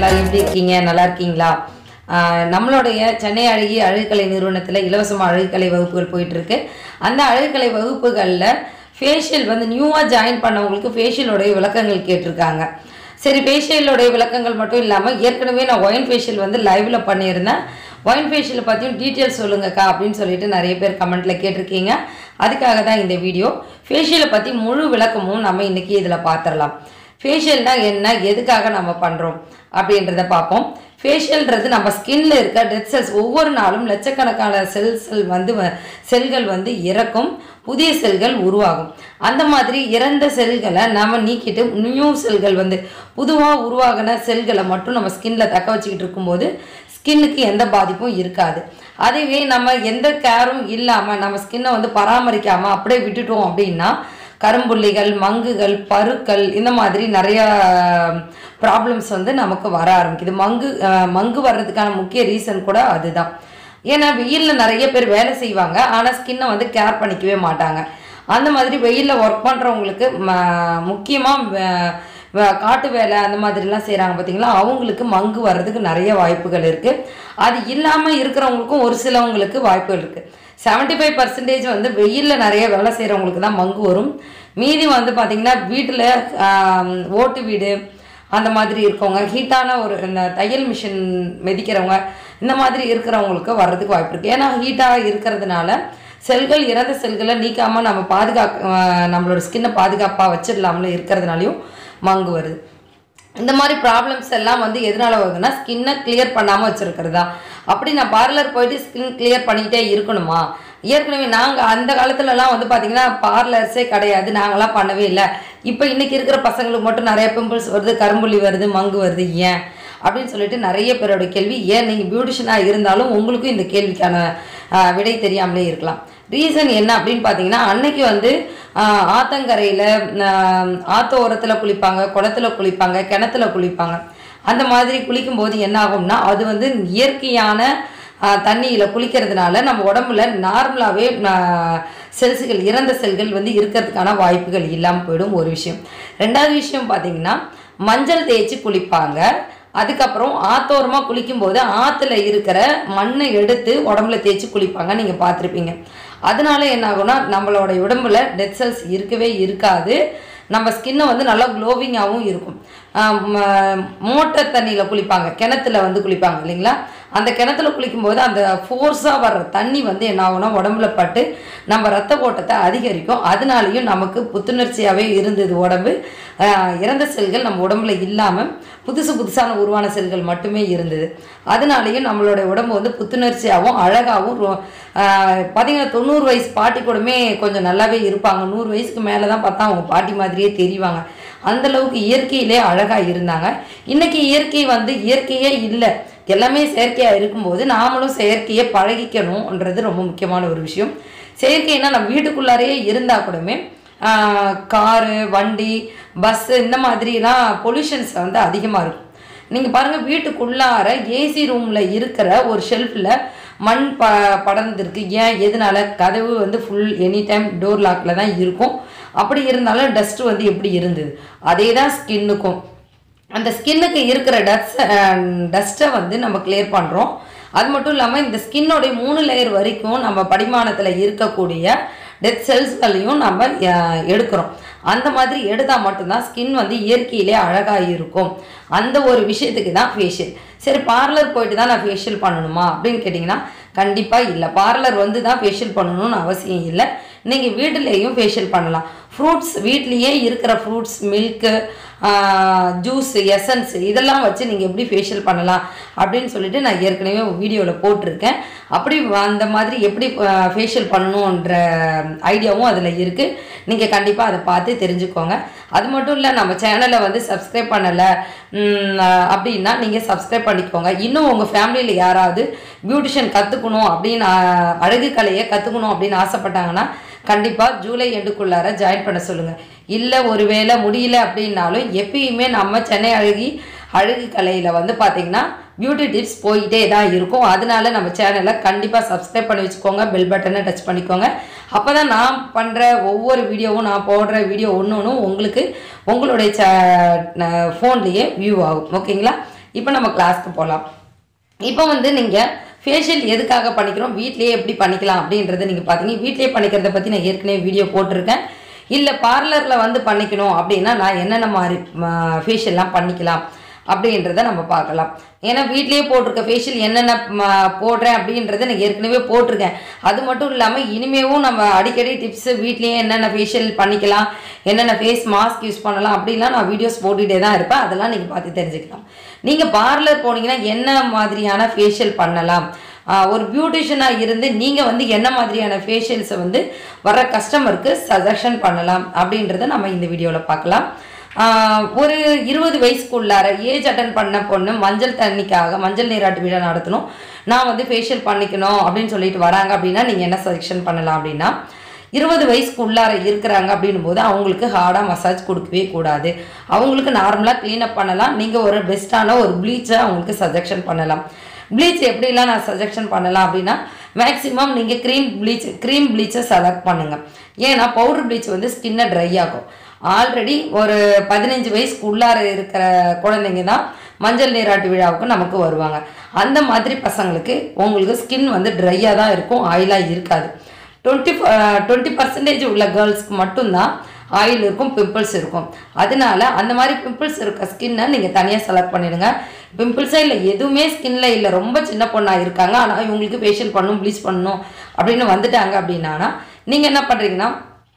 எல்லாரும் எப்படி இருக்கீங்க நல்லா இருக்கீங்களா ஆஹ் நம்மளுடைய சென்னை அழகி அழகுக்கலை நிறுவனத்தில் இலவசமாக அழகுக்கலை வகுப்புகள் போயிட்டு இருக்கு அந்த அழகுக்கலை வகுப்புகளில் ஃபேஷியல் வந்து நியூவாக ஜாயின் பண்ணவங்களுக்கு ஃபேஷியலோடைய விளக்கங்கள் கேட்டிருக்காங்க சரி ஃபேஷியலோடைய விளக்கங்கள் மட்டும் இல்லாமல் ஏற்கனவே நான் ஒயின் ஃபேஷியல் வந்து லைவ்ல பண்ணியிருந்தேன் ஒயின் ஃபேஷியலை பற்றியும் டீட்டெயில்ஸ் சொல்லுங்கக்கா அப்படின்னு சொல்லிட்டு நிறைய பேர் கமெண்ட்டில் கேட்டிருக்கீங்க அதுக்காக தான் இந்த வீடியோ ஃபேஷியலை பற்றி முழு விளக்கமும் நம்ம இன்றைக்கி இதில் பார்த்துடலாம் ஃபேஷியல்னா என்ன எதுக்காக நம்ம பண்ணுறோம் அப்படின்றத பார்ப்போம் ஃபேஷியல்ன்றது நம்ம ஸ்கின்ல இருக்க டெட் செல்ஸ் ஒவ்வொரு நாளும் லட்சக்கணக்கான செல்ஸ் வந்து வ- செல்கள் வந்து இறக்கும் புதிய செல்கள் உருவாகும் அந்த மாதிரி இறந்த செல்களை நாம நீக்கிட்டு நியூ செல்கள் வந்து புதுவாக உருவாகின செல்களை மட்டும் நம்ம ஸ்கின்ல தக்க வச்சுக்கிட்டு இருக்கும்போது ஸ்கின்னுக்கு எந்த பாதிப்பும் இருக்காது அதுவே நம்ம எந்த கேரும் இல்லாமல் நம்ம ஸ்கின்னை வந்து பராமரிக்காமல் அப்படியே விட்டுட்டோம் அப்படின்னா கரும்புள்ளிகள் மங்குகள் பருக்கள் இந்த மாதிரி நிறைய ப்ராப்ளம்ஸ் வந்து நமக்கு வர ஆரம்பிக்குது மங்கு அஹ், மங்கு வர்றதுக்கான முக்கிய ரீசன் கூட அதுதான் ஏன்னா வெயிலில் நிறைய பேர் வேலை செய்வாங்க ஆனால் ஸ்கின்னை வந்து கேர் பண்ணிக்கவே மாட்டாங்க அந்த மாதிரி வெயிலில் ஒர்க் பண்ணுறவங்களுக்கு முக்கியமாக காட்டு வேலை அந்த மாதிரிலாம் செய்கிறாங்க பார்த்தீங்களா அவங்களுக்கு மங்கு வர்றதுக்கு நிறைய வாய்ப்புகள் இருக்குது அது இல்லாமல் இருக்கிறவங்களுக்கும் ஒரு சிலவங்களுக்கு வாய்ப்புகள் இருக்குது செவன்ட்டி ஃபைவ் பர்சன்டேஜ் வந்து வெயிலில் நிறைய வேலை செய்கிறவங்களுக்கு தான் மங்கு வரும் மீதி வந்து பார்த்திங்கன்னா வீட்டில் ஓட்டு வீடு அந்த மாதிரி இருக்கவங்க ஹீட்டான ஒரு இந்த தையல் மிஷின் மிதிக்கிறவங்க இந்த மாதிரி இருக்கிறவங்களுக்கு வர்றதுக்கு வாய்ப்பு இருக்குது ஏன்னா ஹீட்டாக இருக்கிறதுனால செல்கள் இறந்த செல்களை நீக்காமல் நம்ம பாதுகாக்க அஹ் நம்மளோட ஸ்கின்னை பாதுகாப்பாக வச்சிடலாம்ல இருக்கிறதுனாலையும் மங்கு வருது இந்த மாதிரி ப்ராப்ளம்ஸ் எல்லாம் வந்து எதனால வருதுன்னா ஸ்கின்னை கிளியர் பண்ணாமல் வச்சுருக்கிறதா அப்படி நான் பார்லர் போயிட்டு ஸ்கின் கிளியர் பண்ணிக்கிட்டே இருக்கணுமா ஏற்கனவே நாங்கள் அந்த காலத்துலலாம் வந்து பார்த்திங்கன்னா பார்லர்ஸே கிடையாது நாங்களாம் பண்ணவே இல்லை இப்போ இன்றைக்கி இருக்கிற பசங்களுக்கு மட்டும் நிறைய பிம்பிள்ஸ் வருது கரும்புள்ளி வருது மங்கு வருது ஏன் அப்படின்னு சொல்லிட்டு நிறைய பேரோட கேள்வி ஏன் நீங்கள் பியூட்டிஷனாக இருந்தாலும் உங்களுக்கும் இந்த கேள்விக்கான ஆஹ், விடை தெரியாமலே இருக்கலாம் ரீசன் என்ன அப்படின்னு பார்த்தீங்கன்னா அன்னைக்கு வந்து ஆஹ், ஆத்தங்கரையில் ஆஹ், ஆத்தோரத்தில் குளிப்பாங்க குளத்துல குளிப்பாங்க கிணத்துல குளிப்பாங்க அந்த மாதிரி குளிக்கும்போது என்ன ஆகும்னா அது வந்து இயற்கையான தண்ணியில் குளிக்கிறதுனால நம்ம உடம்புல நார்மலாகவே செல்ஸுகள் இறந்த செல்கள் வந்து இருக்கிறதுக்கான வாய்ப்புகள் இல்லாமல் போயிடும் ஒரு விஷயம் ரெண்டாவது விஷயம் பார்த்தீங்கன்னா மஞ்சள் தேய்ச்சி குளிப்பாங்க அதுக்கப்புறம் ஆத்தோரமாக குளிக்கும்போது ஆற்றுல இருக்கிற மண்ணை எடுத்து உடம்புல தேய்ச்சி குளிப்பாங்க நீங்கள் பார்த்துருப்பீங்க அதனால என்ன ஆகும்னா நம்மளோட உடம்புல டெட் செல்ஸ் இருக்கவே இருக்காது நம்ம ஸ்கின்னை வந்து நல்லா க்ளோவிங்காகவும் இருக்கும் மோட்டர் தண்ணியில் குளிப்பாங்க கிணத்துல வந்து குளிப்பாங்க இல்லைங்களா அந்த கிணத்துல குளிக்கும்போது அந்த ஃபோர்ஸாக வர்ற தண்ணி வந்து என்ன ஆகும்னா உடம்புல பட்டு நம்ம ரத்த ஓட்டத்தை அதிகரிக்கும் அதனாலையும் நமக்கு புத்துணர்ச்சியாகவே இருந்தது உடம்பு ஆஹ் இறந்த செல்கள் நம்ம உடம்புல இல்லாமல் புதுசு புதுசான உருவான செல்கள் மட்டுமே இருந்தது அதனாலையும் நம்மளோட உடம்பு வந்து புத்துணர்ச்சியாகவும் அழகாகவும் ரொ- ஆஹ் பார்த்தீங்கன்னா தொண்ணூறு வயசு பாட்டி கூடமே கொஞ்சம் நல்லாவே இருப்பாங்க நூறு வயசுக்கு மேலே தான் பார்த்தா அவங்க பாட்டி மாதிரியே தெரிவாங்க அந்த அளவுக்கு இயற்கையிலே அழகாக இருந்தாங்க இன்னைக்கு இயற்கை வந்து இயற்கையே இல்லை எல்லாமே செயற்கையாக இருக்கும்போது நாமளும் செயற்கையை பழகிக்கணும்ன்றது ரொம்ப முக்கியமான ஒரு விஷயம் செயற்கைனா நம்ம வீட்டுக்குள்ளாரையே இருந்தால் கூடமே காரு வண்டி பஸ்ஸு இந்த மாதிரிலாம் பொல்யூஷன்ஸ் வந்து அதிகமாக இருக்கும் நீங்கள் பாருங்கள் வீட்டுக்குள்ளார ஏசி ரூமில் இருக்கிற ஒரு ஷெல்ஃபில் மண் ப படர்ந்துருக்கு ஏன் எதனால கதவு வந்து ஃபுல் எனி டைம் டோர் லாக்கில் தான் இருக்கும் அப்படி இருந்தாலும் டஸ்ட்டு வந்து எப்படி இருந்தது அதே தான் ஸ்கின்னுக்கும் அந்த ஸ்கின்னுக்கு இருக்கிற டஸ்ட் டஸ்ட்டை வந்து நம்ம கிளியர் பண்ணுறோம் அது மட்டும் இல்லாமல் இந்த ஸ்கின்னோடைய மூணு லேயர் வரைக்கும் நம்ம படிமானத்தில் இருக்கக்கூடிய டெத் செல்ஸ்களையும் நம்ம அஹ், எடுக்கிறோம் அந்த மாதிரி எடுத்தால் மட்டும்தான் ஸ்கின் வந்து இயற்கையிலே அழகாக இருக்கும் அந்த ஒரு விஷயத்துக்கு தான் ஃபேஷியல் சரி பார்லர் போயிட்டு தான் நான் ஃபேஷியல் பண்ணணுமா அப்படின்னு கேட்டிங்கன்னா கண்டிப்பாக இல்லை பார்லர் வந்து தான் ஃபேஷியல் பண்ணணும்னு அவசியம் இல்லை நீங்கள் வீட்டிலேயும் ஃபேஷியல் பண்ணலாம் ஃப்ரூட்ஸ் வீட்லேயே இருக்கிற ஃப்ரூட்ஸ் மில்க்கு ஜூஸ் எசன்ஸ் இதெல்லாம் வச்சு நீங்கள் எப்படி ஃபேஷியல் பண்ணலாம் அப்படின்னு சொல்லிட்டு நான் ஏற்கனவே வீடியோவில் போட்டிருக்கேன் அப்படி அந்த மாதிரி எப்படி ஃபேஷியல் பண்ணணுன்ற ஐடியாவும் அதில் இருக்குது நீங்கள் கண்டிப்பாக அதை பார்த்து தெரிஞ்சுக்கோங்க அது மட்டும் இல்லை நம்ம சேனலை வந்து சப்ஸ்கிரைப் பண்ணலை அப்படின்னா நீங்கள் சப்ஸ்கிரைப் பண்ணிக்கோங்க இன்னும் உங்கள் ஃபேமிலியில் யாராவது பியூட்டிஷியன் கற்றுக்கணும் அப்படின்னு ஆஹ், அழகு கலையை கற்றுக்கணும் அப்படின்னு ஆசைப்பட்டாங்கன்னா கண்டிப்பாக ஜூலை எண்டுக்குள்ளார ஜாயின் பண்ண சொல்லுங்கள் இல்லை ஒருவேளை முடியல அப்படின்னாலும் எப்பயுமே நம்ம சென்னை அழகி அழகு கலையில் வந்து பார்த்திங்கன்னா பியூட்டி டிப்ஸ் போயிட்டே தான் இருக்கும் அதனால நம்ம சேனலை கண்டிப்பாக சப்ஸ்கிரைப் பண்ணி வச்சுக்கோங்க பெல் பட்டனை டச் பண்ணிக்கோங்க அப்போ தான் நான் பண்ணுற ஒவ்வொரு வீடியோவும் நான் போடுற வீடியோ ஒன்று ஒன்றும் உங்களுக்கு உங்களுடைய ச ஃபோன்லேயே வியூ ஆகும் ஓகேங்களா இப்போ நம்ம கிளாஸ்க்கு போகலாம் இப்போ வந்து நீங்கள் ஃபேஷியல் எதுக்காக பண்ணிக்கிறோம் வீட்லேயே எப்படி பண்ணிக்கலாம் அப்படின்றத நீங்கள் பார்த்தீங்க வீட்லேயே பண்ணிக்கிறத பற்றி நான் ஏற்கனவே வீடியோ போட்டிருக்கேன் இல்லை பார்லரில் வந்து பண்ணிக்கணும் அப்படின்னா நான் என்னென்ன மாதிரி ஃபேஷியல்லாம் பண்ணிக்கலாம் அப்படின்றத நம்ம பார்க்கலாம் ஏன்னா வீட்லேயே போட்டிருக்க ஃபேஷியல் என்னென்ன ம, போடுறேன் அப்படின்றத நான் ஏற்கனவே போட்டிருக்கேன் அது மட்டும் இல்லாமல் இனிமேவும் நம்ம அடிக்கடி டிப்ஸு வீட்லேயே என்னென்ன ஃபேஷியல் பண்ணிக்கலாம் என்னென்ன ஃபேஸ் மாஸ்க் யூஸ் பண்ணலாம் அப்படிலாம் நான் வீடியோஸ் போட்டுகிட்டே தான் இருப்பேன் அதெல்லாம் நீங்கள் பார்த்து தெரிஞ்சுக்கலாம் நீங்கள் பார்லர் போனீங்கன்னா என்ன மாதிரியான ஃபேஷியல் பண்ணலாம் ஆஹ் ஒரு பியூட்டிஷியனாக இருந்து நீங்கள் வந்து என்ன மாதிரியான ஃபேஷியல்ஸை வந்து வர கஸ்டமருக்கு சஜஷன் பண்ணலாம் அப்படின்றத நம்ம இந்த வீடியோவில் பார்க்கலாம் ஆஹ் ஒரு இருபது வயசுக்குள்ளார ஏஜ் அட்டன் பண்ண பொண்ணு மஞ்சள் தண்ணிக்காக மஞ்சள் நீராட்டு விழா நடத்தணும் நான் வந்து ஃபேஷியல் பண்ணிக்கணும் அப்படின்னு சொல்லிட்டு வராங்க அப்படின்னா நீங்கள் என்ன சஜஷன் பண்ணலாம் அப்படின்னா இருபது வயசுக்கு உள்ளார இருக்கிறாங்க அப்படின்னும் போது அவங்களுக்கு ஹார்டாக மசாஜ் கொடுக்கவே கூடாது அவங்களுக்கு நார்மலாக க்ளீனப் பண்ணலாம் நீங்கள் ஒரு பெஸ்ட்டான ஒரு ப்ளீச்சை அவங்களுக்கு சஜஷன் பண்ணலாம் ப்ளீச் எப்படிலாம் நான் சஜஷன் பண்ணலாம் அப்படின்னா மேக்ஸிமம் நீங்கள் க்ரீம் ப்ளீச் க்ரீம் ப்ளீச்சை செலக்ட் பண்ணுங்கள் ஏன்னா பவுடர் ப்ளீச் வந்து ஸ்கின்னை ட்ரை ஆகும் ஆல்ரெடி ஒரு பதினஞ்சு வயசுக்கு உள்ளார இருக்கிற குழந்தைங்க தான் மஞ்சள் நீராட்டு விழாவுக்கு நமக்கு வருவாங்க அந்த மாதிரி பசங்களுக்கு உங்களுக்கு ஸ்கின் வந்து ட்ரையாக தான் இருக்கும் ஆயிலாக இருக்காது டுவெண்ட்டி டுவெண்ட்டி பர்சன்டேஜ் உள்ள கேர்ள்ஸ்க்கு மட்டும்தான் ஆயில் இருக்கும் பிம்பிள்ஸ் இருக்கும் அதனால அந்த மாதிரி பிம்பிள்ஸ் இருக்க ஸ்கின்னை நீங்கள் தனியாக செலக்ட் பண்ணிடுங்க பிம்பிள்ஸே இல்லை எதுவுமே ஸ்கின்ல இல்லை ரொம்ப சின்ன பொண்ணாக இருக்காங்க ஆனால் இவங்களுக்கு ஃபேஷியல் பண்ணணும் ப்ளீச் பண்ணணும் அப்படின்னு வந்துட்டாங்க அப்படின்னா நீங்கள் என்ன பண்ணுறீங்கன்னா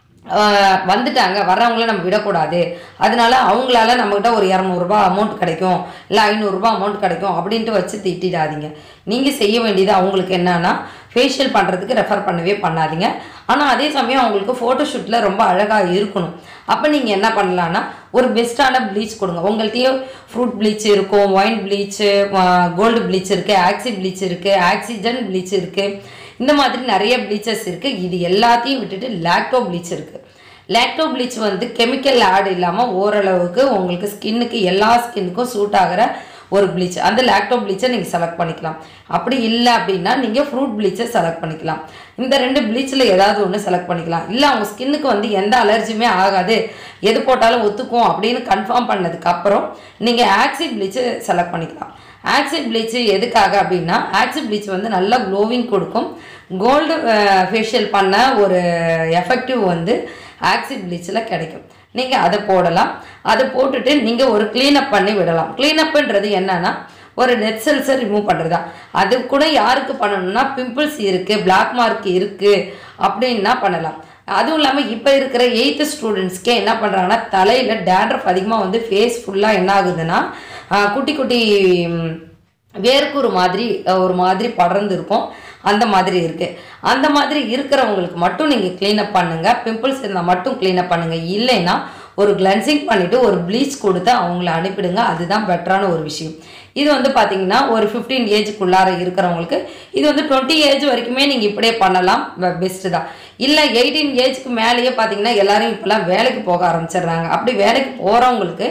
ஆஹ் வந்துட்டாங்க வர்றவங்கள நம்ம விடக்கூடாது அதனால அவங்களால நம்மக்கிட்ட ஒரு இரநூறுபா அமௌண்ட் கிடைக்கும் இல்லை ஐநூறுரூபா அமௌண்ட் கிடைக்கும் அப்படின்ட்டு வச்சு திட்டிடாதீங்க நீங்கள் செய்ய வேண்டியது அவங்களுக்கு என்னன்னா ஃபேஷியல் பண்ணுறதுக்கு ரெஃபர் பண்ணவே பண்ணாதீங்க ஆனால் அதே சமயம் அவங்களுக்கு ஃபோட்டோஷூட்டில் ரொம்ப அழகாக இருக்கணும் அப்போ நீங்கள் என்ன பண்ணலான்னா ஒரு பெஸ்ட்டான ப்ளீச் கொடுங்க உங்கள்கிட்டயே ஃப்ரூட் ப்ளீச் இருக்கும் ஒயின் ப்ளீச்சு கோல்டு ப்ளீச் இருக்குது ஆக்சி ப்ளீச் இருக்குது ஆக்சிஜன் ப்ளீச் இருக்குது இந்த மாதிரி நிறைய ப்ளீச்சஸ் இருக்குது இது எல்லாத்தையும் விட்டுட்டு லாக்டோ ப்ளீச் இருக்குது லாக்டோ ப்ளீச் வந்து கெமிக்கல் ஆட் இல்லாமல் ஓரளவுக்கு உங்களுக்கு ஸ்கின்னுக்கு எல்லா ஸ்கின்னுக்கும் சூட் ஆகிற ஒரு ப்ளீச் அந்த லாக்டோ ப்ளீச்சை நீங்கள் செலக்ட் பண்ணிக்கலாம் அப்படி இல்லை அப்படின்னா நீங்கள் ஃப்ரூட் ப்ளீச்சை செலக்ட் பண்ணிக்கலாம் இந்த ரெண்டு ப்ளீச்சில் ஏதாவது ஒன்று செலக்ட் பண்ணிக்கலாம் இல்லை அவங்க ஸ்கின்னுக்கு வந்து எந்த அலர்ஜியுமே ஆகாது எது போட்டாலும் ஒத்துக்கும் அப்படின்னு கன்ஃபார்ம் பண்ணதுக்கப்புறம் நீங்கள் ஆக்சி ப்ளீச்சை செலக்ட் பண்ணிக்கலாம் ஆக்சிட் ப்ளீச் எதுக்காக அப்படின்னா ஆக்சிட் ப்ளீச் வந்து நல்லா க்ளோவிங் கொடுக்கும் கோல்டு ஃபேஷியல் பண்ண ஒரு எஃபெக்டிவ் வந்து ஆக்சிட் ப்ளீச்சில் கிடைக்கும் நீங்கள் அதை போடலாம் அதை போட்டுட்டு நீங்கள் ஒரு க்ளீனப் பண்ணி விடலாம் க்ளீனப்புன்றது என்னன்னா ஒரு டெட் செல்ஸை ரிமூவ் பண்ணுறதா அது கூட யாருக்கு பண்ணணும்னா பிம்பிள்ஸ் இருக்குது பிளாக் மார்க் இருக்குது அப்படின்னா பண்ணலாம் அதுவும் இல்லாமல் இப்போ இருக்கிற எயித்து ஸ்டூடெண்ட்ஸ்க்கே என்ன பண்ணுறாங்கன்னா தலையில் டேண்ட்ரஃப் அதிகமாக வந்து ஃபேஸ் ஃபுல்லாக என்ன ஆகுதுன்னா ஆஹ் குட்டி குட்டி ம், வேர்க்குரு மாதிரி அஹ், ஒரு மாதிரி படர்ந்து இருக்கும் அந்த மாதிரி இருக்குது அந்த மாதிரி இருக்கிறவங்களுக்கு மட்டும் நீங்கள் க்ளீனப் பண்ணுங்கள் பிம்பிள்ஸ் இருந்தால் மட்டும் க்ளீனப் பண்ணுங்கள் இல்லைன்னா ஒரு கிளென்சிங் பண்ணிவிட்டு ஒரு ப்ளீச் கொடுத்து அவங்கள அனுப்பிடுங்க அதுதான் பெட்டரான ஒரு விஷயம் இது வந்து பார்த்தீங்கன்னா ஒரு ஃபிஃப்டீன் ஏஜுக்குள்ளார இருக்கிறவங்களுக்கு இது வந்து டுவெண்ட்டி ஏஜ் வரைக்குமே நீங்கள் இப்படியே பண்ணலாம் பெஸ்ட்டு தான் இல்லை எயிட்டீன் ஏஜ்க்கு மேலேயே பார்த்தீங்கன்னா எல்லாரும் இப்போல்லாம் வேலைக்கு போக ஆரம்பிச்சிடுறாங்க அப்படி வேலைக்கு போகிறவங்களுக்கு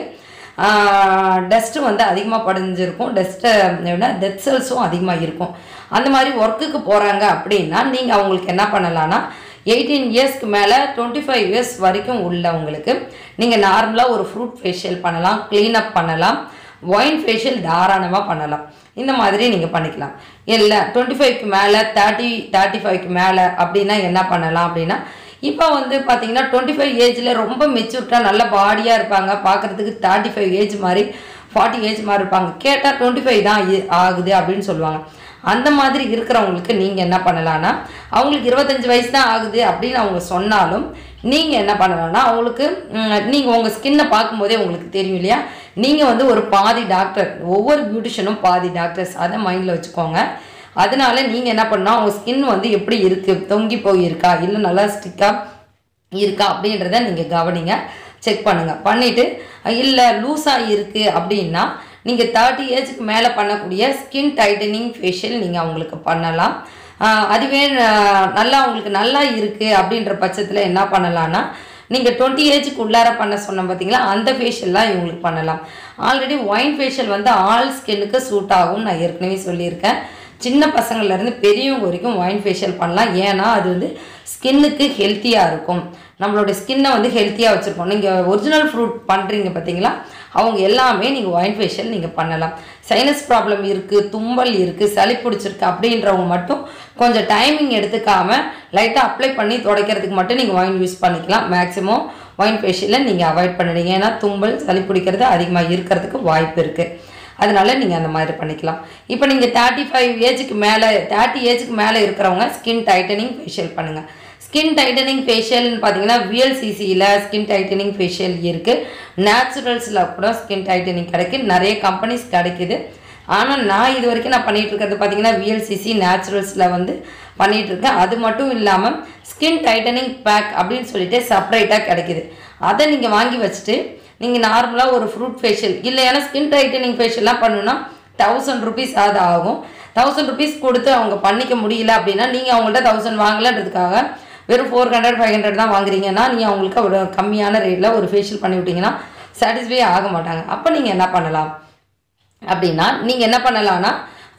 டஸ்ட்டு வந்து அதிகமாக படிஞ்சிருக்கும் டஸ்ட்டை விட டெத் செல்ஸும் அதிகமாக இருக்கும் அந்த மாதிரி ஒர்க்குக்கு போகிறாங்க அப்படின்னா நீங்கள் அவங்களுக்கு என்ன பண்ணலான்னா எயிட்டீன் இயர்ஸ்க்கு மேலே டுவெண்ட்டி ஃபைவ் இயர்ஸ் வரைக்கும் உள்ளவங்களுக்கு நீங்கள் நார்மலாக ஒரு ஃப்ரூட் ஃபேஷியல் பண்ணலாம் க்ளீனப் பண்ணலாம் ஒயின் ஃபேஷியல் தாராளமாக பண்ணலாம் இந்த மாதிரி நீங்கள் பண்ணிக்கலாம் இல்லை டுவெண்ட்டி ஃபைவ்க்கு மேலே தேர்ட்டி தேர்ட்டி ஃபைவ்க்கு மேலே அப்படின்னா என்ன பண்ணலாம் அப்படின்னா இப்போ வந்து பார்த்தீங்கன்னா டுவெண்ட்டி ஃபைவ் ஏஜில் ரொம்ப மெச்சூர்டாக நல்ல பாடியாக இருப்பாங்க பார்க்குறதுக்கு தேர்ட்டி ஃபைவ் ஏஜ் மாதிரி ஃபார்ட்டி ஏஜ் மாதிரி இருப்பாங்க கேட்டால் டுவெண்ட்டி ஃபைவ் தான் இ- ஆகுது அப்படின்னு சொல்லுவாங்க அந்த மாதிரி இருக்கிறவங்களுக்கு நீங்கள் என்ன பண்ணலான்னா அவங்களுக்கு இருபத்தஞ்சி வயசு தான் ஆகுது அப்படின்னு அவங்க சொன்னாலும் நீங்கள் என்ன பண்ணலாம்னா அவங்களுக்கு நீங்கள் உங்கள் ஸ்கின்னை பார்க்கும்போதே உங்களுக்கு தெரியும் இல்லையா நீங்கள் வந்து ஒரு பாதி டாக்டர் ஒவ்வொரு பியூட்டிஷியனும் பாதி டாக்டர்ஸ் அதை மைண்டில் வச்சுக்கோங்க அதனால நீங்கள் என்ன பண்ணா உங்கள் ஸ்கின் வந்து எப்படி இருக்குது தொங்கி போயிருக்கா இல்லை நல்லா ஸ்டிக்காக இருக்கா அப்படின்றத நீங்கள் கவனிங்க செக் பண்ணுங்கள் பண்ணிவிட்டு இல்லை லூஸாக இருக்குது அப்படின்னா நீங்கள் தேர்ட்டி ஏஜ்க்கு மேலே பண்ணக்கூடிய ஸ்கின் டைட்டனிங் ஃபேஷியல் நீங்கள் அவங்களுக்கு பண்ணலாம் ஆஹ் அதுவே ஆஹ் நல்லா உங்களுக்கு நல்லா இருக்குது அப்படின்ற பட்சத்தில் என்ன பண்ணலான்னா நீங்கள் டுவெண்ட்டி ஏஜுக்கு உள்ளார பண்ண சொன்னோம் பார்த்தீங்களா அந்த ஃபேஷியல்லாம் இவங்களுக்கு பண்ணலாம் ஆல்ரெடி ஒயின் ஃபேஷியல் வந்து ஆல் ஸ்கின்னுக்கு சூட் ஆகும் நான் ஏற்கனவே சொல்லியிருக்கேன் சின்ன பசங்கள்லேருந்து பெரியவங்க வரைக்கும் ஒயின் ஃபேஷியல் பண்ணலாம் ஏன்னா அது வந்து ஸ்கின்னுக்கு ஹெல்த்தியாக இருக்கும் நம்மளோட ஸ்கின்னை வந்து ஹெல்த்தியாக வச்சுருக்கோம் நீங்கள் ஒரிஜினல் ஃப்ரூட் பண்ணுறீங்க பார்த்தீங்களா அவங்க எல்லாமே நீங்கள் ஒயின் ஃபேஷியல் நீங்கள் பண்ணலாம் சைனஸ் ப்ராப்ளம் இருக்குது தும்பல் இருக்குது சளி பிடிச்சிருக்கு அப்படின்றவங்க மட்டும் கொஞ்சம் டைமிங் எடுத்துக்காமல் லைட்டாக அப்ளை பண்ணி துடைக்கிறதுக்கு மட்டும் நீங்கள் ஒயின் யூஸ் பண்ணிக்கலாம் மேக்ஸிமம் ஒயின் ஃபேஷியலை நீங்கள் அவாய்ட் பண்ணிடுங்க ஏன்னா தும்பல் சளி பிடிக்கிறது அதிகமாக இருக்கிறதுக்கு வாய்ப்பு இருக்குது அதனால நீங்கள் அந்த மாதிரி பண்ணிக்கலாம் இப்போ நீங்கள் தேர்ட்டி ஃபைவ் ஏஜுக்கு மேலே தேர்ட்டி ஏஜுக்கு மேலே இருக்கிறவங்க ஸ்கின் டைட்டனிங் ஃபேஷியல் பண்ணுங்கள் ஸ்கின் டைட்டனிங் ஃபேஷியல்னு பார்த்தீங்கன்னா விஎல்சிசியில் ஸ்கின் டைட்டனிங் ஃபேஷியல் இருக்குது நேச்சுரல்ஸில் கூட ஸ்கின் டைட்டனிங் கிடைக்குது நிறைய கம்பெனிஸ் கிடைக்குது ஆனால் நான் இது வரைக்கும் நான் பண்ணிட்டு இருக்கிறது பார்த்தீங்கன்னா விஎல்சிசி நேச்சுரல்ஸில் வந்து பண்ணிட்டு இருக்கேன் அது மட்டும் இல்லாமல் ஸ்கின் டைட்டனிங் பேக் அப்படின்னு சொல்லிட்டு செப்பரேட்டாக கிடைக்குது அதை நீங்கள் வாங்கி வச்சுட்டு நீங்கள் நார்மலாக ஒரு ஃப்ரூட் ஃபேஷியல் இல்லை ஏன்னா ஸ்கின் டைட்டனிங் ஃபேஷியல்லாம் பண்ணணும்னா தௌசண்ட் ருபீஸ் அது ஆகும் தௌசண்ட் ருபீஸ் கொடுத்து அவங்க பண்ணிக்க முடியல அப்படின்னா நீங்கள் அவங்கள்ட்ட தௌசண்ட் வாங்கலன்றதுக்காக வெறும் ஃபோர் ஹண்ட்ரட் ஃபைவ் ஹண்ட்ரட் தான் வாங்குறீங்கன்னா நீங்கள் அவங்களுக்கு ஒரு கம்மியான ரேட்டில் ஒரு ஃபேஷியல் பண்ணி விட்டீங்கன்னா சாட்டிஸ்ஃபை ஆக மாட்டாங்க அப்போ நீங்கள் என்ன பண்ணலாம் அப்படின்னா நீங்கள் என்ன பண்ணலான்னா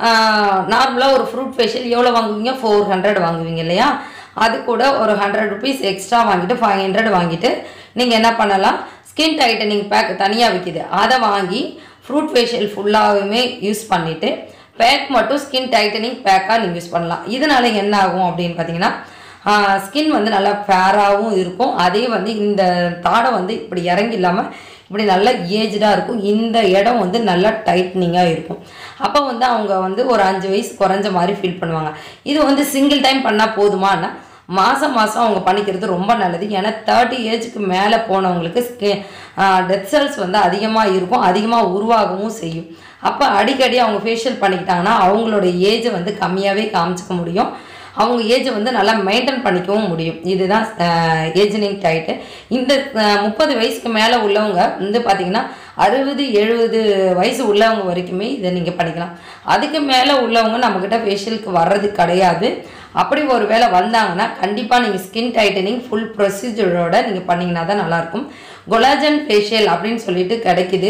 நார்மலாக ஒரு ஃப்ரூட் ஃபேஷியல் எவ்வளோ வாங்குவீங்க ஃபோர் ஹண்ட்ரட் வாங்குவீங்க இல்லையா அது கூட ஒரு ஹண்ட்ரட் ருபீஸ் எக்ஸ்ட்ரா வாங்கிட்டு ஃபைவ் ஹண்ட்ரட் வாங்கிட்டு நீங்கள் என்ன பண்ணலாம் ஸ்கின் டைட்டனிங் பேக் தனியாக விற்கிது அதை வாங்கி ஃப்ரூட் ஃபேஷியல் ஃபுல்லாகவுமே யூஸ் பண்ணிவிட்டு பேக் மட்டும் ஸ்கின் டைட்டனிங் பேக்காக நீங்கள் யூஸ் பண்ணலாம் இதனால என்ன ஆகும் அப்படின்னு பார்த்தீங்கன்னா ஸ்கின் வந்து நல்லா ஃபேராகவும் இருக்கும் அதே வந்து இந்த தாடை வந்து இப்படி இறங்கி இல்லாமல் இப்படி நல்லா ஏஜ்டாக இருக்கும் இந்த இடம் வந்து நல்லா டைட்னிங்காக இருக்கும் அப்போ வந்து அவங்க வந்து ஒரு அஞ்சு வயசு குறைஞ்ச மாதிரி ஃபீல் பண்ணுவாங்க இது வந்து சிங்கிள் டைம் பண்ணால் போதுமான்னா மாதம் மாதம் அவங்க பண்ணிக்கிறது ரொம்ப நல்லது ஏன்னா தேர்ட்டி ஏஜுக்கு மேலே போனவங்களுக்கு ஸ்கி டெத் செல்ஸ் வந்து அதிகமாக இருக்கும் அதிகமாக உருவாகவும் செய்யும் அப்போ அடிக்கடி அவங்க ஃபேஷியல் பண்ணிக்கிட்டாங்கன்னா அவங்களோட ஏஜை வந்து கம்மியாகவே காமிச்சிக்க முடியும் அவங்க ஏஜை வந்து நல்லா மெயின்டைன் பண்ணிக்கவும் முடியும் இதுதான் ஏஜனிங் டைட்டு இந்த முப்பது வயசுக்கு மேலே உள்ளவங்க வந்து பார்த்திங்கன்னா அறுபது எழுபது வயசு உள்ளவங்க வரைக்குமே இதை நீங்கள் பண்ணிக்கலாம் அதுக்கு மேலே உள்ளவங்க நம்மக்கிட்ட ஃபேஷியலுக்கு வர்றது கிடையாது அப்படி ஒரு வேளை வந்தாங்கன்னா கண்டிப்பாக நீங்கள் ஸ்கின் டைட்டனிங் ஃபுல் ப்ரொசீஜரோட நீங்கள் பண்ணிங்கன்னா தான் நல்லாயிருக்கும் கொலாஜன் ஃபேஷியல் அப்படின்னு சொல்லிட்டு கிடைக்குது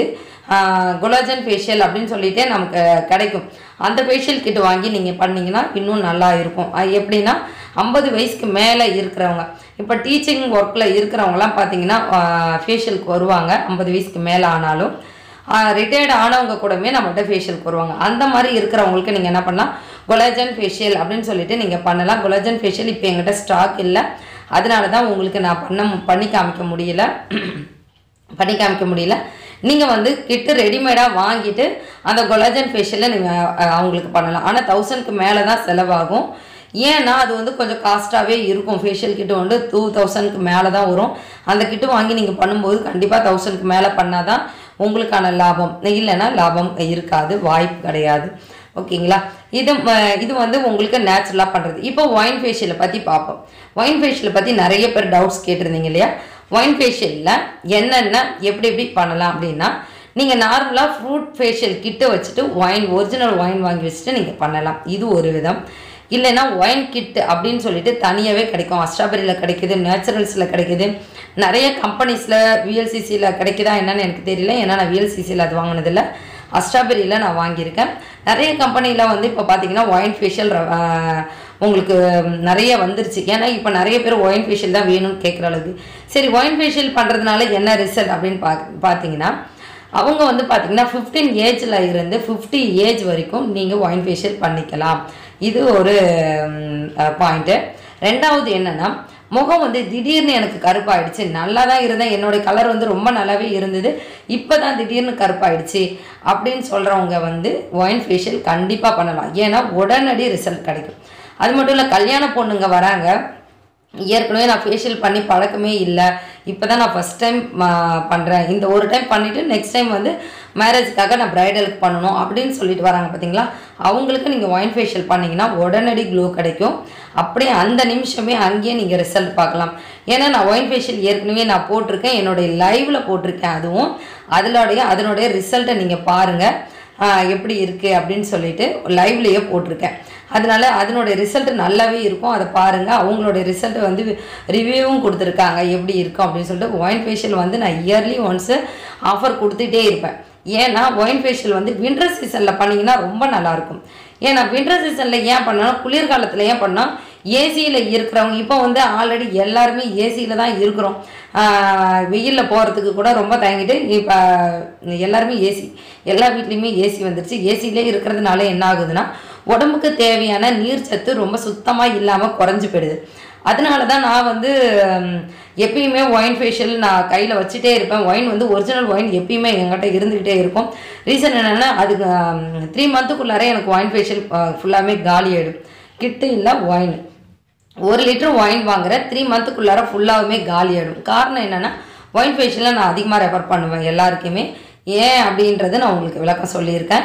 கொலாஜன் ஃபேஷியல் அப்படின்னு சொல்லிட்டே நமக்கு கிடைக்கும் அந்த ஃபேஷியல் கிட் வாங்கி நீங்கள் பண்ணிங்கன்னா இன்னும் நல்லா இருக்கும் அது எப்படின்னா ஐம்பது வயசுக்கு மேலே இருக்கிறவங்க இப்போ டீச்சிங் ஒர்க்கில் இருக்கிறவங்கலாம் பார்த்தீங்கன்னா ஃபேஷியலுக்கு வருவாங்க ஐம்பது வயசுக்கு மேலே ஆனாலும் ரிட்டையர்டு ஆனவங்க கூடமே நம்மகிட்ட ஃபேஷியலுக்கு வருவாங்க அந்த மாதிரி இருக்கிறவங்களுக்கு நீங்கள் என்ன பண்ணலாம் கொலாஜன் ஃபேஷியல் அப்படின்னு சொல்லிட்டு நீங்கள் பண்ணலாம் கொலாஜன் ஃபேஷியல் இப்போ எங்கிட்ட ஸ்டாக் இல்லை அதனால தான் உங்களுக்கு நான் பண்ண பண்ணி காமிக்க முடியல பண்ணி காமிக்க முடியல நீங்கள் வந்து கிட்டு ரெடிமேடாக வாங்கிட்டு அந்த கொலாஜன் ஃபேஷியலை நீங்கள் அவங்களுக்கு பண்ணலாம் ஆனால் தௌசண்ட்க்கு மேலே தான் செலவாகும் ஏன்னா அது வந்து கொஞ்சம் காஸ்ட்டாகவே இருக்கும் ஃபேஷியல் கிட்டு வந்து டூ தௌசண்ட்க்கு மேலே தான் வரும் அந்த கிட்டு வாங்கி நீங்கள் பண்ணும்போது கண்டிப்பாக தௌசண்ட்க்கு மேலே பண்ணால் தான் உங்களுக்கான லாபம் இல்லைன்னா லாபம் இருக்காது வாய்ப்பு கிடையாது ஓகேங்களா இது ம- இது வந்து உங்களுக்கு நேச்சுரலாக பண்ணுறது இப்போ ஒயின் ஃபேஷியலை பற்றி பார்ப்போம் ஒயின் ஃபேஷியலை பற்றி நிறைய பேர் டவுட்ஸ் கேட்டிருந்தீங்க இல்லையா ஒயின் ஃபேஷியலில் என்னென்ன எப்படி எப்படி பண்ணலாம் அப்படின்னா நீங்கள் நார்மலாக ஃப்ரூட் ஃபேஷியல் கிட்ட வச்சுட்டு ஒயின் ஒரிஜினல் ஒயின் வாங்கி வச்சுட்டு நீங்கள் பண்ணலாம் இது ஒரு விதம் இல்லைன்னா ஒயின் கிட் அப்படின்னு சொல்லிட்டு தனியாகவே கிடைக்கும் அஸ்ட்ராபெரியில் கிடைக்குது நேச்சுரல்ஸில் கிடைக்குது நிறைய கம்பெனிஸில் விஎல்சிசியில் கிடைக்குதா என்னன்னு எனக்கு தெரியல ஏன்னா நான் விஎல்சிசியில் அது வாங்கினதில்ல அஸ்ட்ராபெரியில் நான் வாங்கியிருக்கேன் நிறைய கம்பெனியில் வந்து இப்போ பார்த்தீங்கன்னா ஒயின் ஃபேஷியல் உங்களுக்கு நிறைய வந்துருச்சு ஏன்னா இப்போ நிறைய பேர் ஒயின் ஃபேஷியல் தான் வேணும்னு கேட்குற அளவுக்கு சரி ஒயின் ஃபேஷியல் பண்ணுறதுனால என்ன ரிசல்ட் அப்படின்னு பா பார்த்தீங்கன்னா அவங்க வந்து பார்த்தீங்கன்னா ஃபிஃப்டீன் ஏஜில் இருந்து ஃபிஃப்டி ஏஜ் வரைக்கும் நீங்கள் ஒயின் ஃபேஷியல் பண்ணிக்கலாம் இது ஒரு பாயிண்ட்டு ரெண்டாவது என்னன்னா முகம் வந்து திடீர்னு எனக்கு கருப்பாயிடுச்சு நல்லா தான் இருந்தேன் என்னோட கலர் வந்து ரொம்ப நல்லாவே இருந்தது இப்போ தான் திடீர்னு கருப்பாயிடுச்சு அப்படின்னு சொல்கிறவங்க வந்து ஒயின் ஃபேஷியல் கண்டிப்பாக பண்ணலாம் ஏன்னா உடனடி ரிசல்ட் கிடைக்கும் அது மட்டும் இல்லை கல்யாண பொண்ணுங்க வராங்க ஏற்கனவே நான் ஃபேஷியல் பண்ணி பழக்கமே இல்லை இப்போ தான் நான் ஃபஸ்ட் டைம் பண்ணுறேன் இந்த ஒரு டைம் பண்ணிவிட்டு நெக்ஸ்ட் டைம் வந்து மேரேஜுக்காக நான் ப்ரைடலுக்கு பண்ணணும் அப்படின்னு சொல்லிட்டு வராங்க பார்த்தீங்களா அவங்களுக்கு நீங்கள் ஒயின் ஃபேஷியல் பண்ணிங்கன்னா உடனடி க்ளோ கிடைக்கும் அப்படியே அந்த நிமிஷமே அங்கேயே நீங்கள் ரிசல்ட் பார்க்கலாம் ஏன்னா நான் ஒயின் ஃபேஷியல் ஏற்கனவே நான் போட்டிருக்கேன் என்னுடைய லைவில் போட்டிருக்கேன் அதுவும் அதனுடைய அதனுடைய ரிசல்ட்டை நீங்கள் பாருங்கள் ஆஹ் எப்படி இருக்குது அப்படின்னு சொல்லிட்டு லைவ்லேயே போட்டிருக்கேன் அதனால அதனுடைய ரிசல்ட் நல்லாவே இருக்கும் அதை பாருங்கள் அவங்களுடைய ரிசல்ட் வந்து ரிவ்யூவும் கொடுத்துருக்காங்க எப்படி இருக்கும் அப்படின்னு சொல்லிட்டு ஒயின் ஃபேஷியல் வந்து நான் இயர்லி ஒன்ஸு ஆஃபர் கொடுத்துட்டே இருப்பேன் ஏன்னா ஒயின் ஃபேஷியல் வந்து வின்டர் சீசனில் பண்ணிங்கன்னா ரொம்ப நல்லாயிருக்கும் ஏன்னா வின்டர் சீசனில் ஏன் பண்ணாலும் குளிர்காலத்தில் ஏன் பண்ணால் ஏசியில் இருக்கிறவங்க இப்போ வந்து ஆல்ரெடி எல்லாருமே ஏசியில் தான் இருக்கிறோம் வெயிலில் போகிறதுக்கு கூட ரொம்ப தயங்கிட்டு இப்போ எல்லாருமே ஏசி எல்லா வீட்லேயுமே ஏசி வந்துருச்சு ஏசிலே இருக்கிறதுனால என்ன ஆகுதுன்னா உடம்புக்கு தேவையான நீர் சத்து ரொம்ப சுத்தமாக இல்லாமல் குறைஞ்சு போயிடுது அதனால தான் நான் வந்து ம், எப்பயுமே ஒயின் ஃபேஷியல் நான் கையில் வச்சுட்டே இருப்பேன் ஒயின் வந்து ஒரிஜினல் ஒயின் எப்பயுமே எங்கிட்ட இருந்துக்கிட்டே இருக்கும் ரீசன் என்னென்னா அதுக்கு த்ரீ மந்த்துக்குள்ளாரே எனக்கு ஒயின் ஃபேஷியல் ஃபுல்லாமே காலி ஆகிடும் கிட்ட இல்லை ஒயின் ஒரு லிட்டர் ஒயின் வாங்குற த்ரீ மந்த்துக்குள்ளார ஃபுல்லாகவுமே காலி ஆகிடும் காரணம் என்னென்னா ஒயின் ஃபேஷியலை நான் அதிகமாக ரெஃபர் பண்ணுவேன் எல்லாருக்குமே ஏன் அப்படின்றத நான் உங்களுக்கு விளக்கம் சொல்லியிருக்கேன்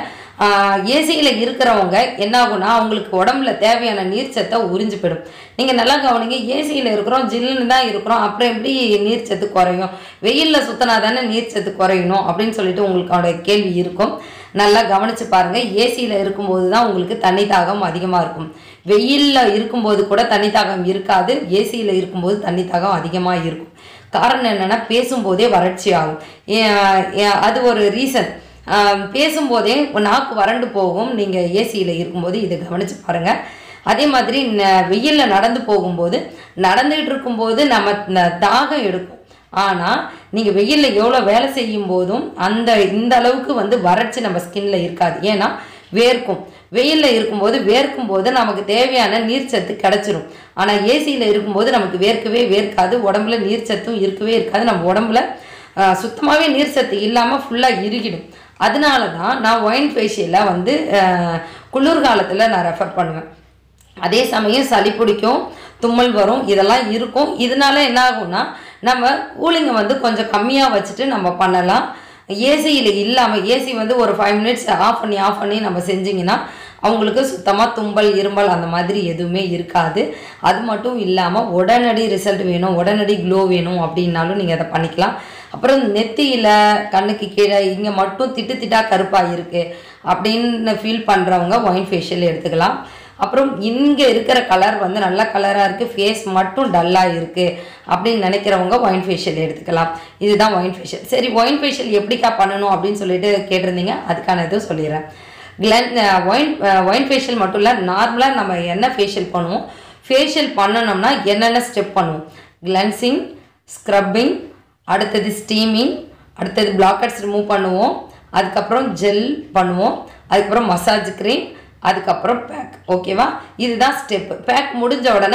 ஏசியில் இருக்கிறவங்க என்ன ஆகும்னா அவங்களுக்கு உடம்புல தேவையான நீர்ச்சத்தை உறிஞ்சு போயிடும் நீங்கள் நல்லா கவனிங்க ஏசியில் இருக்கிறோம் ஜில்லுன்னு தான் இருக்கிறோம் அப்புறம் எப்படி நீர்ச்சத்து குறையும் வெயிலில் சுத்தினா தானே நீர்ச்சத்து குறையணும் அப்படின்னு சொல்லிட்டு உங்களுக்கோட கேள்வி இருக்கும் நல்லா கவனிச்சு பாருங்க ஏசியில் இருக்கும்போது தான் உங்களுக்கு தண்ணி தாகம் அதிகமாக இருக்கும் வெயிலில் இருக்கும்போது கூட தண்ணி தாகம் இருக்காது ஏசியில் இருக்கும்போது தண்ணி தாகம் அதிகமாக இருக்கும் காரணம் என்னென்னா பேசும்போதே வறட்சி ஆகும் ஏன், ஏன், அது ஒரு ரீசன் பேசும்போதே நாக்கு வறண்டு போகும் நீங்கள் ஏசியில் இருக்கும்போது இதை கவனிச்சு பாருங்கள் அதே மாதிரி வெயிலில் நடந்து போகும்போது நடந்துகிட்டு இருக்கும்போது நம்ம ந- தாகம் எடுக்கும் ஆனால் நீங்கள் வெயிலில் எவ்வளோ வேலை செய்யும் போதும் அந்த இந்த அளவுக்கு வந்து வறட்சி நம்ம ஸ்கின்ல இருக்காது ஏன்னா வேர்க்கும் வெயிலில் இருக்கும்போது வேர்க்கும் போது நமக்கு தேவையான நீர்ச்சத்து கிடச்சிரும் ஆனால் ஏசியில் இருக்கும்போது நமக்கு வேர்க்கவே வேர்க்காது உடம்புல நீர்ச்சத்தும் இருக்கவே இருக்காது நம்ம உடம்புல ஆஹ், சுத்தமாகவே நீர்ச்சத்து இல்லாமல் ஃபுல்லாக இறுகிடும் அதனால தான் நான் ஒயின் ஃபேஷியலை வந்து ஆஹ், குளிர்காலத்தில் நான் ரெஃபர் பண்ணுவேன் அதே சமயம் சளி பிடிக்கும் தும்மல் வரும் இதெல்லாம் இருக்கும் இதனால என்ன ஆகும்னா நம்ம கூலிங்கை வந்து கொஞ்சம் கம்மியாக வச்சுட்டு நம்ம பண்ணலாம் ஏசியில் இல்லாமல் ஏசி வந்து ஒரு ஃபைவ் மினிட்ஸ் ஆஃப் பண்ணி ஆஃப் பண்ணி நம்ம செஞ்சிங்கன்னா அவங்களுக்கு சுத்தமாக தும்பல் இருமல் அந்த மாதிரி எதுவுமே இருக்காது அது மட்டும் இல்லாமல் உடனடி ரிசல்ட் வேணும் உடனடி க்ளோ வேணும் அப்படின்னாலும் நீங்கள் அதை பண்ணிக்கலாம் அப்புறம் நெத்தியில் கண்ணுக்கு கீழே இங்கே மட்டும் திட்டு திட்டா கருப்பாக இருக்குது அப்படின்னு ஃபீல் பண்ணுறவங்க ஒயின் ஃபேஷியல் எடுத்துக்கலாம் அப்புறம் இங்கே இருக்கிற கலர் வந்து நல்ல கலராக இருக்குது ஃபேஸ் மட்டும் டல்லாக இருக்குது அப்படின்னு நினைக்கிறவங்க ஒயின் ஃபேஷியல் எடுத்துக்கலாம் இதுதான் ஒயின் ஃபேஷியல் சரி ஒயின் ஃபேஷியல் எப்படிக்கா பண்ணணும் அப்படின்னு சொல்லிட்டு கேட்டிருந்தீங்க அதுக்கான இதுவும் சொல்லிடுறேன் கிளன் ஒயின் ஒயின் ஃபேஷியல் மட்டும் இல்லை நார்மலாக நம்ம என்ன ஃபேஷியல் பண்ணுவோம் ஃபேஷியல் பண்ணணும்னா என்னென்ன ஸ்டெப் பண்ணுவோம் கிளன்சிங் ஸ்க்ரப்பிங் அடுத்தது ஸ்டீமிங் அடுத்தது பிளாக்கெட்ஸ் ரிமூவ் பண்ணுவோம் அதுக்கப்புறம் ஜெல் பண்ணுவோம் அதுக்கப்புறம் மசாஜ் க்ரீம் அதுக்கப்புறம் பேக் ஓகேவா இதுதான் ஸ்டெப்பு பேக் முடிஞ்ச உடனே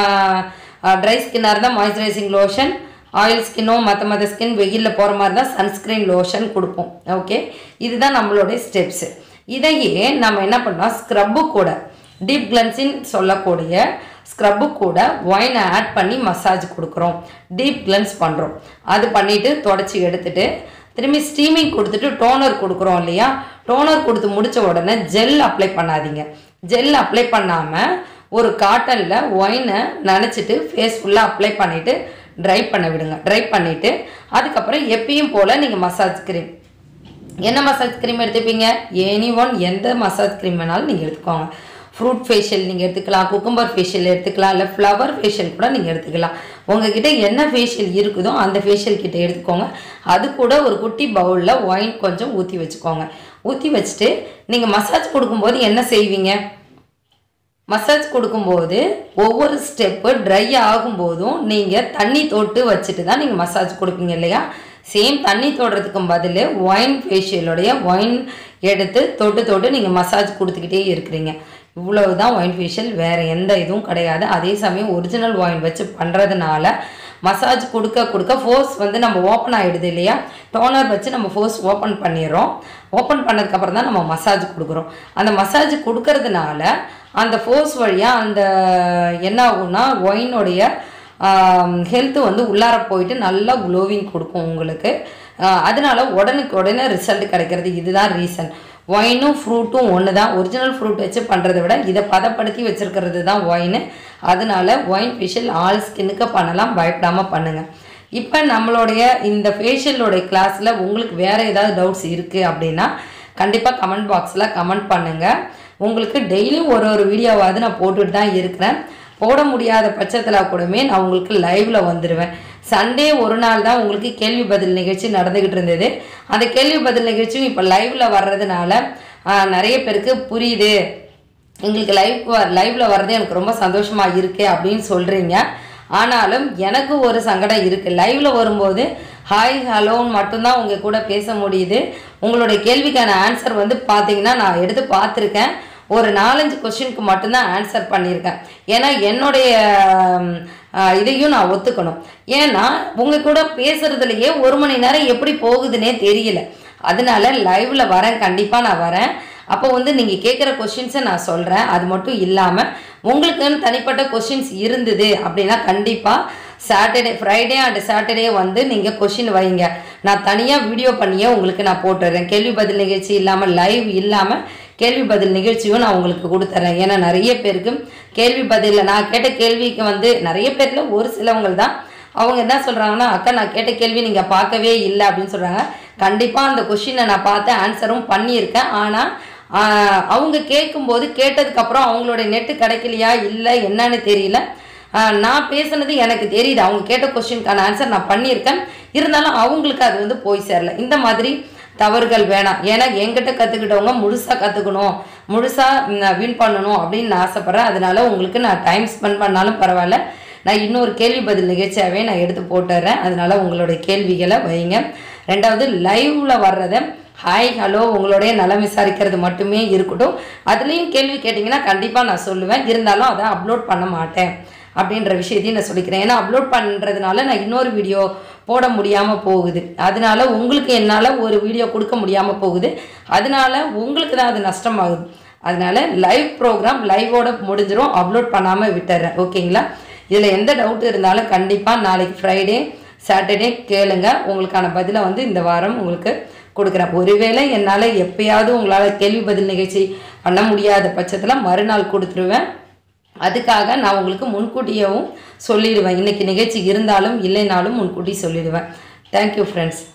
ட்ரை ஸ்கின்னாக இருந்தால் மாய்ஸ்சரைசிங் லோஷன் ஆயில் ஸ்கின்னும் மற்ற மற்ற ஸ்கின் வெயிலில் போகிற மாதிரி தான் சன்ஸ்க்ரீன் லோஷன் கொடுப்போம் ஓகே இதுதான் நம்மளுடைய ஸ்டெப்ஸு இதையே நம்ம என்ன பண்ணோம் ஸ்க்ரப்பு கூட டீப் கிளன்சிங் சொல்லக்கூடிய ஸ்க்ரப்பு கூட ஒயினை ஆட் பண்ணி மசாஜ் கொடுக்குறோம் டீப் கிளன்ஸ் பண்ணுறோம் அது பண்ணிவிட்டு தொடச்சி எடுத்துட்டு திரும்பி ஸ்டீமிங் கொடுத்துட்டு டோனர் கொடுக்குறோம் இல்லையா டோனர் கொடுத்து முடிச்ச உடனே ஜெல் அப்ளை பண்ணாதீங்க ஜெல் அப்ளை பண்ணாமல் ஒரு காட்டனில் ஒயினை நனைச்சிட்டு ஃபேஸ் ஃபுல்லாக அப்ளை பண்ணிவிட்டு ட்ரை பண்ண விடுங்க ட்ரை பண்ணிவிட்டு அதுக்கப்புறம் எப்பயும் போல் நீங்கள் மசாஜ் க்ரீம் என்ன மசாஜ் க்ரீம் எடுத்துப்பீங்க எனி ஒன் எந்த மசாஜ் க்ரீம் வேணாலும் நீங்கள் எடுத்துக்கோங்க ஃப்ரூட் ஃபேஷியல் நீங்கள் எடுத்துக்கலாம் குக்கும்பர் ஃபேஷியல் எடுத்துக்கலாம் இல்லை ஃப்ளவர் ஃபேஷியல் கூட நீங்கள் எடுத்துக்கலாம் உங்ககிட்ட என்ன ஃபேஷியல் இருக்குதோ அந்த ஃபேஷியல் கிட்ட எடுத்துக்கோங்க அது கூட ஒரு குட்டி பவுலில் ஒயின் கொஞ்சம் ஊற்றி வச்சுக்கோங்க ஊற்றி வச்சுட்டு நீங்கள் மசாஜ் கொடுக்கும்போது என்ன செய்வீங்க மசாஜ் கொடுக்கும்போது ஒவ்வொரு ஸ்டெப்பு ட்ரை ஆகும்போதும் நீங்கள் தண்ணி தொட்டு வச்சுட்டு தான் நீங்கள் மசாஜ் கொடுப்பீங்க இல்லையா சேம் தண்ணி தொடுறதுக்கு பதில் ஒயின் ஃபேஷியலுடைய ஒயின் எடுத்து தொட்டு தொட்டு நீங்கள் மசாஜ் கொடுத்துக்கிட்டே இருக்கிறீங்க இவ்வளவு தான் ஒயின் ஃபேஷியல் வேறு எந்த இதுவும் கிடையாது அதே சமயம் ஒரிஜினல் ஒயின் வச்சு பண்ணுறதுனால மசாஜ் கொடுக்க கொடுக்க ஃபோர்ஸ் வந்து நம்ம ஓப்பன் ஆகிடுது இல்லையா டோனர் வச்சு நம்ம ஃபோர்ஸ் ஓப்பன் பண்ணிடுறோம் ஓப்பன் பண்ணதுக்கப்புறம் தான் நம்ம மசாஜ் கொடுக்குறோம் அந்த மசாஜ் கொடுக்கறதுனால அந்த ஃபோர்ஸ் வழியாக அந்த என்ன ஆகும்னா ஒயினுடைய ஹெல்த்து வந்து உள்ளார போயிட்டு நல்லா க்ளோவிங் கொடுக்கும் உங்களுக்கு ஆஹ் அதனால உடனுக்கு உடனே ரிசல்ட் கிடைக்கிறது இதுதான் ரீசன் ஒயினும் ஃப்ரூட்டும் ஒன்று தான் ஒரிஜினல் ஃப்ரூட் வச்சு பண்ணுறதை விட இதை பதப்படுத்தி வச்சுருக்கிறது தான் ஒயின் அதனால ஒயின் ஃபேஷியல் ஆல் ஸ்கின்னுக்கு பண்ணலாம் பயப்படாமல் பண்ணுங்கள் இப்போ நம்மளுடைய இந்த ஃபேஷியலோடைய கிளாஸில் உங்களுக்கு வேறு ஏதாவது டவுட்ஸ் இருக்குது அப்படின்னா கண்டிப்பாக கமெண்ட் பாக்ஸில் கமெண்ட் பண்ணுங்கள் உங்களுக்கு டெய்லியும் ஒரு ஒரு வீடியோவாவது நான் போட்டுட்டு தான் இருக்கிறேன் போட முடியாத பட்சத்தில் கூடமே நான் உங்களுக்கு லைவ்ல வந்துடுவேன் சண்டே ஒரு நாள் தான் உங்களுக்கு கேள்வி பதில் நிகழ்ச்சி நடந்துக்கிட்டு இருந்தது அந்த கேள்வி பதில் நிகழ்ச்சியும் இப்போ லைவ்ல வர்றதுனால ஆஹ், நிறைய பேருக்கு புரியுது எங்களுக்கு லைவ் லைவ்ல வர்றது எனக்கு ரொம்ப சந்தோஷமா இருக்கு அப்படின்னு சொல்றீங்க ஆனாலும் எனக்கு ஒரு சங்கடம் இருக்கு லைவ்ல வரும்போது ஹாய் ஹலோன்னு மட்டும்தான் உங்க கூட பேச முடியுது உங்களுடைய கேள்விக்கான ஆன்சர் வந்து பார்த்தீங்கன்னா நான் எடுத்து பார்த்துருக்கேன் ஒரு நாலஞ்சு கொஸ்டினுக்கு மட்டும்தான் ஆன்சர் பண்ணியிருக்கேன் ஏன்னா என்னுடைய ம், ஆஹ், இதையும் நான் ஒத்துக்கணும் ஏன்னா உங்க கூட பேசுறதுலயே ஒரு மணி நேரம் எப்படி போகுதுன்னே தெரியல அதனால லைவ்ல வரேன் கண்டிப்பா நான் வரேன் அப்போ வந்து நீங்க கேட்குற கொஷின்ஸை நான் சொல்றேன் அது மட்டும் இல்லாம உங்களுக்குன்னு தனிப்பட்ட கொஷின்ஸ் இருந்தது அப்படின்னா கண்டிப்பா சாட்டர்டே ஃப்ரைடே அண்ட் சாட்டர்டே வந்து நீங்கள் கொஷின் வைங்க நான் தனியாக வீடியோ பண்ணியே உங்களுக்கு நான் போட்டுறேன் கேள்வி பதில் நிகழ்ச்சி இல்லாமல் லைவ் இல்லாமல் கேள்வி பதில் நிகழ்ச்சியும் நான் உங்களுக்கு கொடுத்துட்றேன் ஏன்னா நிறைய பேருக்கு கேள்வி பதிலில் நான் கேட்ட கேள்விக்கு வந்து நிறைய பேரில் ஒரு சிலவங்க தான் அவங்க என்ன சொல்கிறாங்கன்னா அக்கா நான் கேட்ட கேள்வி நீங்கள் பார்க்கவே இல்லை அப்படின்னு சொல்கிறாங்க கண்டிப்பாக அந்த கொஷினை நான் பார்த்து ஆன்சரும் பண்ணியிருக்கேன் ஆனால் ஆஹ் அவங்க கேட்கும்போது கேட்டதுக்கப்புறம் அவங்களுடைய நெட்டு கிடைக்கலையா இல்லை என்னன்னு தெரியல ஆஹ் நான் பேசுனது எனக்கு தெரியுது அவங்க கேட்ட கொஸ்டினுக்கான ஆன்சர் நான் பண்ணியிருக்கேன் இருந்தாலும் அவங்களுக்கு அது வந்து போய் சேரல இந்த மாதிரி தவறுகள் வேணாம் ஏன்னா என்கிட்ட கற்றுக்கிட்டவங்க முழுசாக கற்றுக்கணும் முழுசாக வின் பண்ணணும் அப்படின்னு நான் ஆசைப்பட்றேன் அதனால உங்களுக்கு நான் டைம் ஸ்பெண்ட் பண்ணாலும் பரவாயில்ல நான் இன்னொரு கேள்வி பதில் நிகழ்ச்சியாகவே நான் எடுத்து போட்டுறேன் அதனால உங்களுடைய கேள்விகளை வைங்க ரெண்டாவது லைவ்ல வர்றதை ஹாய் ஹலோ உங்களுடைய நலம் விசாரிக்கிறது மட்டுமே இருக்கட்டும் அதுலேயும் கேள்வி கேட்டிங்கன்னா கண்டிப்பாக நான் சொல்லுவேன் இருந்தாலும் அதை அப்லோட் பண்ண மாட்டேன் அப்படின்ற விஷயத்தையும் நான் சொல்லிக்கிறேன் ஏன்னா அப்லோட் பண்ணுறதுனால நான் இன்னொரு வீடியோ போட முடியாமல் போகுது அதனால உங்களுக்கு என்னால் ஒரு வீடியோ கொடுக்க முடியாமல் போகுது அதனால உங்களுக்கு தான் அது நஷ்டமாகுது அதனால லைவ் ப்ரோக்ராம் லைவோட முடிஞ்சிரும் அப்லோட் பண்ணாமல் விட்டுறேன் ஓகேங்களா இதில் எந்த டவுட் இருந்தாலும் கண்டிப்பாக நாளைக்கு ஃப்ரைடே சாட்டர்டே கேளுங்க உங்களுக்கான பதிலை வந்து இந்த வாரம் உங்களுக்கு கொடுக்குறேன் ஒருவேளை என்னால் எப்பயாவது உங்களால் கேள்வி பதில் நிகழ்ச்சி பண்ண முடியாத பட்சத்தில் மறுநாள் கொடுத்துருவேன் அதுக்காக நான் உங்களுக்கு முன்கூட்டியவும் சொல்லிடுவேன் இன்னைக்கு நிகழ்ச்சி இருந்தாலும் இல்லைனாலும் முன்கூட்டி சொல்லிடுவேன் தேங்க்யூ ஃப்ரெண்ட்ஸ்